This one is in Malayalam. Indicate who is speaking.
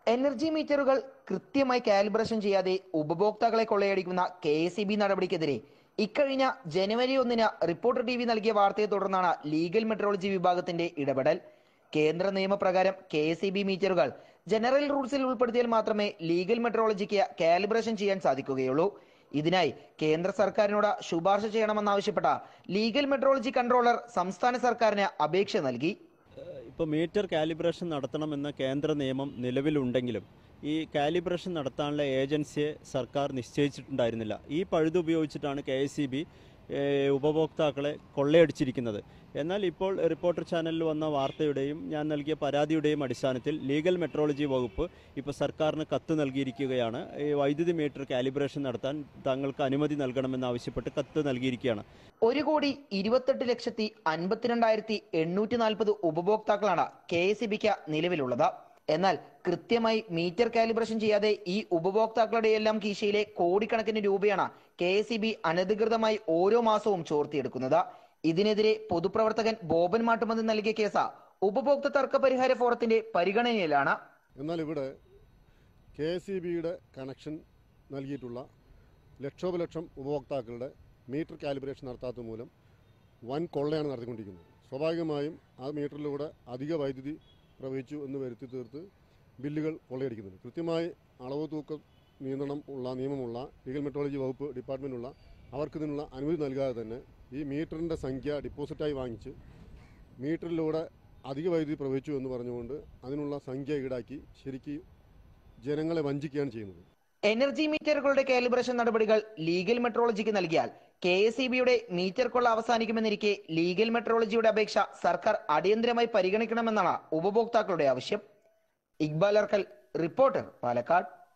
Speaker 1: എനർജി മീറ്ററുകൾ കൃത്യമായി കാലിബ്രേഷൻ ചെയ്യാതെ ഉപഭോക്താക്കളെ കൊള്ളയടിക്കുന്ന കെ എസ് ഇ ബി നടപടിക്കെതിരെ ഇക്കഴിഞ്ഞ ജനുവരി ഒന്നിന് റിപ്പോർട്ടർ ടി വി നൽകിയ വാർത്തയെ തുടർന്നാണ് ലീഗൽ മെട്രോളജി വിഭാഗത്തിന്റെ ഇടപെടൽ കേന്ദ്ര നിയമപ്രകാരം കെ എസ് ഇ ബി മീറ്ററുകൾ ജനറൽ റൂൾസിൽ ഉൾപ്പെടുത്തിയാൽ മാത്രമേ ലീഗൽ മെട്രോളജിക്ക് കാലിബ്രേഷൻ ചെയ്യാൻ സാധിക്കുകയുള്ളൂ ഇതിനായി കേന്ദ്ര സർക്കാരിനോട് ശുപാർശ ചെയ്യണമെന്നാവശ്യപ്പെട്ട ലീഗൽ മെട്രോളജി കൺട്രോളർ സംസ്ഥാന സർക്കാരിന് അപേക്ഷ നൽകി
Speaker 2: ഇപ്പോൾ മീറ്റർ കാലിബ്രേഷൻ നടത്തണമെന്ന കേന്ദ്ര നിയമം നിലവിലുണ്ടെങ്കിലും ഈ കാലിബ്രേഷൻ നടത്താനുള്ള ഏജൻസിയെ സർക്കാർ നിശ്ചയിച്ചിട്ടുണ്ടായിരുന്നില്ല ഈ പഴുതുപയോഗിച്ചിട്ടാണ് കെ എസ് സി ബി ഉപഭോക്താക്കളെ കൊള്ളയടിച്ചിരിക്കുന്നത് എന്നാൽ ഇപ്പോൾ റിപ്പോർട്ടർ ചാനലിൽ വന്ന വാർത്തയുടെയും ഞാൻ നൽകിയ പരാതിയുടെയും അടിസ്ഥാനത്തിൽ ലീഗൽ മെട്രോളജി വകുപ്പ് ഇപ്പോൾ സർക്കാരിന് കത്ത് നൽകിയിരിക്കുകയാണ് ഈ വൈദ്യുതി മീറ്റർ കാലിബ്രേഷൻ നടത്താൻ തങ്ങൾക്ക് അനുമതി നൽകണമെന്നാവശ്യപ്പെട്ട് കത്ത് നൽകിയിരിക്കുകയാണ്
Speaker 1: ഒരു കോടി ഇരുപത്തെട്ട് ലക്ഷത്തി അൻപത്തിരണ്ടായിരത്തി എണ്ണൂറ്റി നാൽപ്പത് ഉപഭോക്താക്കളാണ് കെ എസ് ഇ ബിക്ക് നിലവിലുള്ളത് എന്നാൽ കൃത്യമായി മീറ്റർ കാലിബ്രേഷൻ ചെയ്യാതെ ഈ ഉപഭോക്താക്കളുടെ എല്ലാം കീശയിലെ കോടിക്കണക്കിന് രൂപയാണ് കെ എസ് ഇ ബി അനധികൃതമായി ഓരോ മാസവും ചോർത്തിയെടുക്കുന്നത് ഇതിനെതിരെ പൊതുപ്രവർത്തകൻ ബോബൻ മാട്ടുമതി നൽകിയ കേസ് ഉപഭോക്തൃ തർക്ക പരിഹാര ഫോറത്തിന്റെ പരിഗണനയിലാണ്
Speaker 3: എന്നാൽ ഇവിടെ കെ എസ് ഇ ബിയുടെ കണക്ഷൻ നൽകിയിട്ടുള്ള ലക്ഷോപലക്ഷം ഉപഭോക്താക്കളുടെ മീറ്റർ കാലിബ്രേഷൻ നടത്താത്തത് മൂലം വൻ കൊള്ളയാണ് നടത്തിക്കൊണ്ടിരിക്കുന്നത് സ്വാഭാവികമായും ആ മീറ്ററിലൂടെ അധിക വൈദ്യുതി പ്രവഹിച്ചു എന്ന് വരുത്തി തീർത്ത് ബില്ലുകൾ കൊള്ളയടിക്കുന്നുണ്ട് കൃത്യമായി അളവ് തൂക്കം നിയന്ത്രണം ഉള്ള നിയമമുള്ള ലീഗൽ മെട്രോളജി വകുപ്പ് ഡിപ്പാർട്ട്മെൻറ്റുള്ള അവർക്ക് ഇതിനുള്ള അനുമതി നൽകാതെ തന്നെ ഈ മീറ്ററിൻ്റെ സംഖ്യ ഡിപ്പോസിറ്റായി വാങ്ങിച്ച് മീറ്ററിലൂടെ അധിക വൈദ്യുതി പ്രവഹിച്ചു എന്ന് പറഞ്ഞുകൊണ്ട് അതിനുള്ള സംഖ്യ ഈടാക്കി ശരിക്ക് ജനങ്ങളെ വഞ്ചിക്കുകയാണ് ചെയ്യുന്നത്
Speaker 1: എനർജി മീറ്ററുകളുടെ കാലിബ്രേഷൻ നടപടികൾ ലീഗൽ മെട്രോളജിക്ക് നൽകിയാൽ കെ എസ് ഇ ബിയുടെ മീറ്റർ കൊള്ള അവസാനിക്കുമെന്നിരിക്കെ ലീഗൽ മെട്രോളജിയുടെ അപേക്ഷ സർക്കാർ അടിയന്തരമായി പരിഗണിക്കണമെന്നാണ് ഉപഭോക്താക്കളുടെ ആവശ്യം ഇക്ബാൽ അർക്കൽ റിപ്പോർട്ടർ പാലക്കാട്